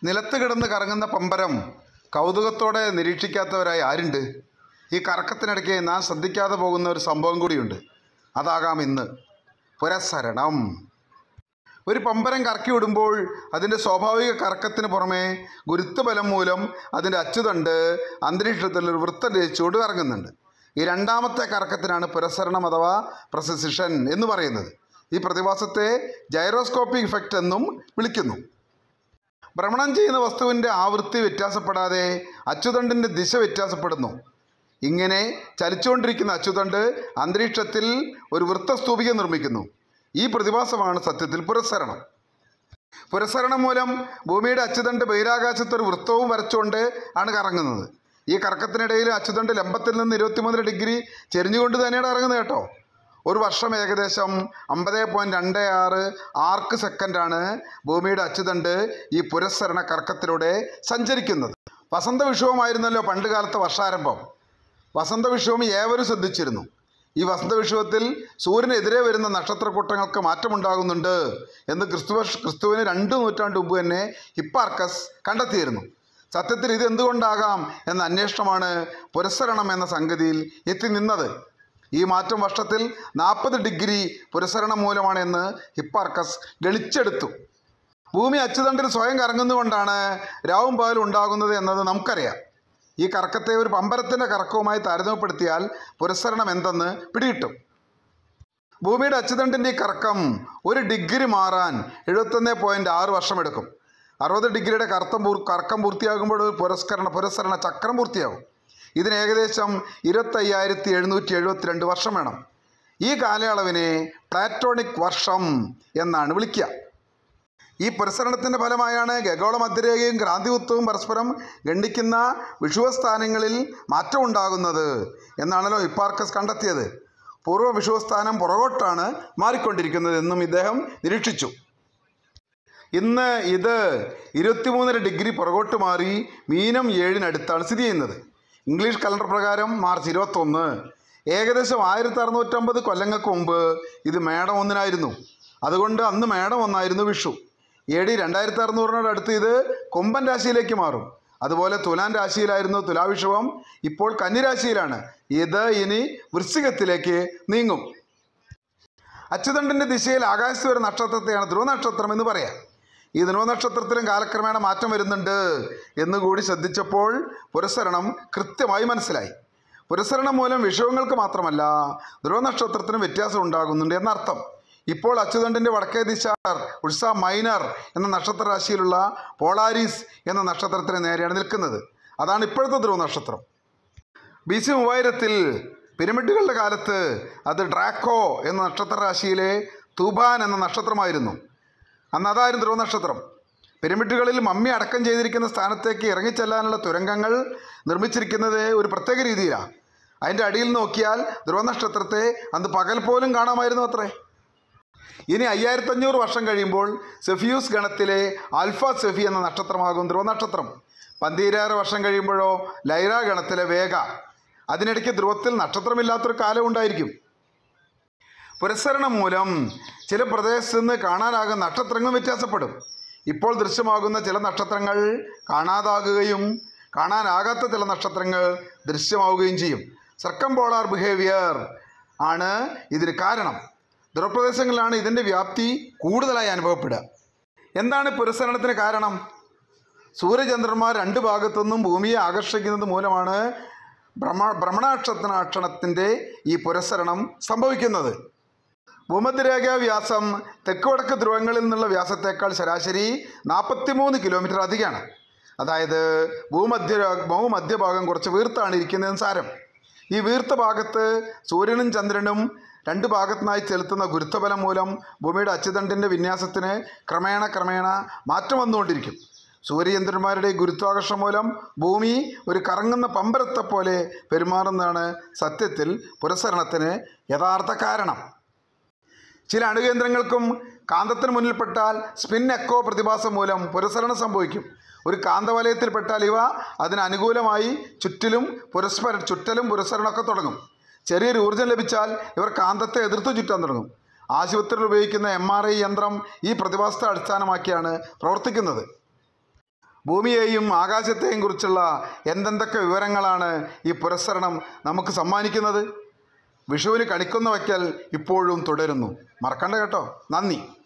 നിലത്ത് കിടന്ന് കറങ്ങുന്ന പമ്പരം കൗതുകത്തോടെ നിരീക്ഷിക്കാത്തവരായി ആരുണ്ട് ഈ കറക്കത്തിനിടയ്ക്ക് നാം ശ്രദ്ധിക്കാതെ പോകുന്ന ഒരു സംഭവം കൂടിയുണ്ട് അതാകാം ഇന്ന് പുരസ്സരണം ഒരു പമ്പരം കറക്കി വിടുമ്പോൾ അതിൻ്റെ സ്വാഭാവിക കറക്കത്തിന് പുറമെ ഗുരുത്വബലം മൂലം അതിൻ്റെ അച്ചുതണ്ട് അന്തരീക്ഷത്തിൽ ഒരു വൃത്തം രചിച്ചുകൊണ്ട് കറങ്ങുന്നുണ്ട് ഈ രണ്ടാമത്തെ കറക്കത്തിനാണ് പുരസ്സരണം അഥവാ പ്രസിസിഷൻ എന്ന് പറയുന്നത് ഈ പ്രതിഭാസത്തെ ജൈറോസ്കോപ്പിക് ഇഫക്റ്റ് എന്നും വിളിക്കുന്നു ഭ്രമണം ചെയ്യുന്ന വസ്തുവിൻ്റെ ആവൃത്തി വ്യത്യാസപ്പെടാതെ അച്ചുതണ്ടിൻ്റെ ദിശ വ്യത്യാസപ്പെടുന്നു ഇങ്ങനെ ചലിച്ചുകൊണ്ടിരിക്കുന്ന അച്ചുതണ്ട് അന്തരീക്ഷത്തിൽ ഒരു വൃത്തസ്തൂപിക നിർമ്മിക്കുന്നു ഈ പ്രതിഭാസമാണ് സത്യത്തിൽ പുരസ്സരണം പുരസ്സരണം മൂലം ഭൂമിയുടെ അച്ചുതണ്ട് ബഹിരാകാശത്ത് ഒരു വൃത്തവും വരച്ചുകൊണ്ട് ആണ് കറങ്ങുന്നത് ഈ കറക്കത്തിനിടയിൽ അച്ചുതണ്ട് ലംബത്തിൽ നിന്ന് ഇരുപത്തിമൂന്ന് ഡിഗ്രി ചെരിഞ്ഞുകൊണ്ട് തന്നെയാണ് ഇറങ്ങുന്നത് കേട്ടോ ഒരു വർഷം ഏകദേശം അമ്പത് പോയിൻറ്റ് രണ്ട് ആറ് ആർക്ക് സെക്കൻഡാണ് ഭൂമിയുടെ അച്ചുതണ്ട് ഈ പുരസ്സരണ കറക്കത്തിലൂടെ സഞ്ചരിക്കുന്നത് വസന്ത വിഷുവമായിരുന്നല്ലോ പണ്ട് കാലത്തെ വർഷാരംഭം വസന്ത വിഷുവം ഏവരും ശ്രദ്ധിച്ചിരുന്നു ഈ വസന്ത വിഷുവത്തിൽ സൂര്യനെതിരെ വരുന്ന നക്ഷത്രക്കൂട്ടങ്ങൾക്ക് മാറ്റമുണ്ടാകുന്നുണ്ട് എന്ന് ക്രിസ്തു ക്രിസ്തുവിന് രണ്ട് നൂറ്റാണ്ട് മുമ്പ് തന്നെ ഹിപ്പാർക്കസ് കണ്ടെത്തിയിരുന്നു സത്യത്തിൽ ഇത് എന്തുകൊണ്ടാകാം എന്ന അന്വേഷണമാണ് പുരസ്സരണം എന്ന സംഗതിയിൽ എത്തി നിന്നത് ഈ മാറ്റം വർഷത്തിൽ നാൽപ്പത് ഡിഗ്രി പുരസ്സരണം മൂലമാണ് എന്ന് ഹിപ്പാർക്കസ് ഗണിച്ചെടുത്തു ഭൂമി അച്ചുതണ്ടിൽ സ്വയം കറങ്ങുന്നതുകൊണ്ടാണ് രാവും പകലും ഉണ്ടാകുന്നത് എന്നത് നമുക്കറിയാം ഈ കറക്കത്തെ ഒരു പമ്പരത്തിൻ്റെ കറക്കവുമായി താരതമ്യപ്പെടുത്തിയാൽ പുരസ്സരണം എന്തെന്ന് പിടികിട്ടും ഭൂമിയുടെ അച്ചുതണ്ടിൻ്റെ ഈ കറക്കം ഒരു ഡിഗ്രി മാറാൻ എഴുപത്തൊന്ന് പോയിൻറ്റ് ആറ് വർഷമെടുക്കും അറുപത് ഡിഗ്രിയുടെ കറുത്തം പൂർ കറക്കം പൂർത്തിയാകുമ്പോൾ ഒരു പുരസ്കരണ പുരസ്സരണ ചക്രം പൂർത്തിയാകും ഇതിന് ഏകദേശം ഇരുപത്തയ്യായിരത്തി എഴുന്നൂറ്റി എഴുപത്തിരണ്ട് വർഷം വേണം ഈ കാലയളവിനെ പ്ലാറ്റോണിക് വർഷം എന്നാണ് വിളിക്കുക ഈ പുരസ്സരണത്തിൻ്റെ ഫലമായാണ് ഖഗോള മധ്യരേഖയും ക്രാന്തിവൃത്തവും പരസ്പരം ഖണ്ഡിക്കുന്ന വിഷുവസ്ഥാനങ്ങളിൽ മാറ്റം ഉണ്ടാകുന്നത് എന്നാണല്ലോ ഹിപ്പാർക്കസ് കണ്ടെത്തിയത് പൂർവ്വ വിഷുവസ്ഥാനം പുറകോട്ടാണ് മാറിക്കൊണ്ടിരിക്കുന്നത് എന്നും ഇദ്ദേഹം നിരീക്ഷിച്ചു ഇന്ന് ഇത് ഇരുപത്തിമൂന്നര ഡിഗ്രി പുറകോട്ട് മാറി മീനം ഏഴിനടുത്താണ് സ്ഥിതി ചെയ്യുന്നത് ഇംഗ്ലീഷ് കലണ്ടർ പ്രകാരം മാർച്ച് ഇരുപത്തൊന്ന് ഏകദേശം ആയിരത്തി അറുന്നൂറ്റമ്പത് കൊല്ലങ്ങൾക്ക് മുമ്പ് ഇത് മേടം ഒന്നിനായിരുന്നു അതുകൊണ്ട് അന്ന് മേടം ഒന്നായിരുന്നു വിഷു എ ഡി രണ്ടായിരത്തി അറുന്നൂറിനോട് അടുത്ത് ഇത് കൊമ്പൻ രാശിയിലേക്ക് മാറും അതുപോലെ തുലാൻ രാശിയിലായിരുന്നു തുലാവിഷുവം ഇപ്പോൾ കന്നിരാശിയിലാണ് ഇത് ഇനി വൃശ്ചികത്തിലേക്ക് നീങ്ങും അച്ചുതണ്ടിൻ്റെ ദിശയിൽ ആകാശത്ത് ഒരു നക്ഷത്രത്തെയാണ് ധ്രുവനക്ഷത്രം എന്ന് പറയാം ഈ ധ്രുവനക്ഷത്രത്തിലും കാലക്രമേണ മാറ്റം വരുന്നുണ്ട് എന്നുകൂടി ശ്രദ്ധിച്ചപ്പോൾ പുരസ്സരണം കൃത്യമായി മനസ്സിലായി പുരസ്സരണം മൂലം വിഷയങ്ങൾക്ക് മാത്രമല്ല ധ്രുവനക്ഷത്രത്തിനും വ്യത്യാസം ഉണ്ടാകുന്നുണ്ട് എന്നർത്ഥം ഇപ്പോൾ അച്ചുതണ്ടിൻ്റെ വടക്കേ ദിശ ഉത്സ മൈനർ എന്ന നക്ഷത്ര രാശിയിലുള്ള പോളാരിസ് എന്ന നക്ഷത്രത്തിന് നേരെയാണ് നിൽക്കുന്നത് അതാണ് ഇപ്പോഴത്തെ ധ്രുവനക്ഷത്രം ബി സി മൂവായിരത്തിൽ പിരമിഡുകളുടെ കാലത്ത് അത് ഡ്രാക്കോ എന്ന നക്ഷത്ര രാശിയിലെ തൂബാൻ എന്ന നക്ഷത്രമായിരുന്നു അന്ന് അതായിരുന്നു ധ്രുവനക്ഷത്രം പിരമിഡുകളിൽ മമ്മി അടക്കം ചെയ്തിരിക്കുന്ന സ്ഥാനത്തേക്ക് ഇറങ്ങിച്ചെല്ലാനുള്ള തുരങ്കങ്ങൾ നിർമ്മിച്ചിരിക്കുന്നത് ഒരു പ്രത്യേക രീതിയിലാണ് അതിൻ്റെ അടിയിൽ നോക്കിയാൽ ധ്രുവനക്ഷത്രത്തെ അന്ന് പകൽ പോലും കാണാമായിരുന്നു അത്രേ ഇനി അയ്യായിരത്തഞ്ഞൂറ് വർഷം കഴിയുമ്പോൾ സെഫിയൂസ് ഗണത്തിലെ ആൽഫ സെഫി എന്ന നക്ഷത്രമാകും ധ്രുവനക്ഷത്രം പന്തീരാറ് വർഷം കഴിയുമ്പോഴോ ലൈറ ഗണത്തിലെ വേഗ അതിനിടയ്ക്ക് ധ്രുവത്തിൽ നക്ഷത്രമില്ലാത്തൊരു കാലം ഉണ്ടായിരിക്കും പുരസ്സരണം മൂലം ചില പ്രദേശത്ത് നിന്ന് കാണാനാകുന്ന നക്ഷത്രങ്ങൾ വ്യത്യാസപ്പെടും ഇപ്പോൾ ദൃശ്യമാകുന്ന ചില നക്ഷത്രങ്ങൾ കാണാതാകുകയും കാണാനാകാത്ത ചില നക്ഷത്രങ്ങൾ ദൃശ്യമാവുകയും ചെയ്യും സർക്കം പോളാർ ബിഹേവിയർ ആണ് ഇതിന് കാരണം ധ്രുവപ്രദേശങ്ങളിലാണ് ഇതിൻ്റെ വ്യാപ്തി കൂടുതലായി അനുഭവപ്പെടുക എന്താണ് പുരസ്സരണത്തിന് കാരണം സൂര്യചന്ദ്രന്മാർ രണ്ട് ഭാഗത്തുനിന്നും ഭൂമിയെ ആകർഷിക്കുന്നത് മൂലമാണ് ഭ്രമ ഭ്രമണാക്ഷണത്തിൻ്റെ ഈ പുരസ്സരണം സംഭവിക്കുന്നത് ഭൂമധ്യരേഖാ വ്യാസം തെക്ക് വടക്ക് ധ്രുവങ്ങളിൽ നിന്നുള്ള വ്യാസത്തേക്കാൾ ശരാശരി നാൽപ്പത്തിമൂന്ന് കിലോമീറ്റർ അധികമാണ് അതായത് ഭൂമധ്യ ഭൂമധ്യഭാഗം കുറച്ച് വീർത്താണ് ഇരിക്കുന്നതെന്ന് സാരം ഈ വീർത്ത ഭാഗത്ത് സൂര്യനും ചന്ദ്രനും രണ്ട് ഭാഗത്തുനിന്നായി ചെലുത്തുന്ന ഗുരുത്വബലം മൂലം ഭൂമിയുടെ അച്ചുതണ്ടിൻ്റെ വിന്യാസത്തിന് ക്രമേണ ക്രമേണ മാറ്റം വന്നുകൊണ്ടിരിക്കും സൂര്യചന്ദ്രന്മാരുടെ ഗുരുത്വാകർഷണം മൂലം ഭൂമി ഒരു കറങ്ങുന്ന പമ്പരത്തെ പോലെ പെരുമാറുന്നതാണ് സത്യത്തിൽ പുരസ്സരണത്തിന് യഥാർത്ഥ കാരണം ചില അണുകേന്ദ്രങ്ങൾക്കും കാന്തത്തിന് മുന്നിൽപ്പെട്ടാൽ സ്പിൻ എക്കോ പ്രതിഭാസം മൂലം പുരസ്സരണം സംഭവിക്കും ഒരു കാന്തവലയത്തിൽപ്പെട്ടാൽ ഇവ അതിന് അനുകൂലമായി ചുറ്റിലും പുരസ്പര ചുറ്റലും പുരസ്സരണമൊക്കെ തുടങ്ങും ചെറിയൊരു ഊർജ്ജം ലഭിച്ചാൽ ഇവർ കാന്തത്തെ എതിർത്ത് ചുറ്റാൻ തുടങ്ങും ആശുപത്രിയിൽ ഉപയോഗിക്കുന്ന എം ആർ ഐ യന്ത്രം ഈ പ്രതിഭാസത്തെ അടിസ്ഥാനമാക്കിയാണ് പ്രവർത്തിക്കുന്നത് ഭൂമിയെയും ആകാശത്തെയും കുറിച്ചുള്ള എന്തെന്തൊക്കെ വിവരങ്ങളാണ് ഈ പുരസ്സരണം നമുക്ക് സമ്മാനിക്കുന്നത് വിഷുവിന് കണിക്കുന്ന വയ്ക്കൽ ഇപ്പോഴും തുടരുന്നു മറക്കണ്ട കേട്ടോ നന്ദി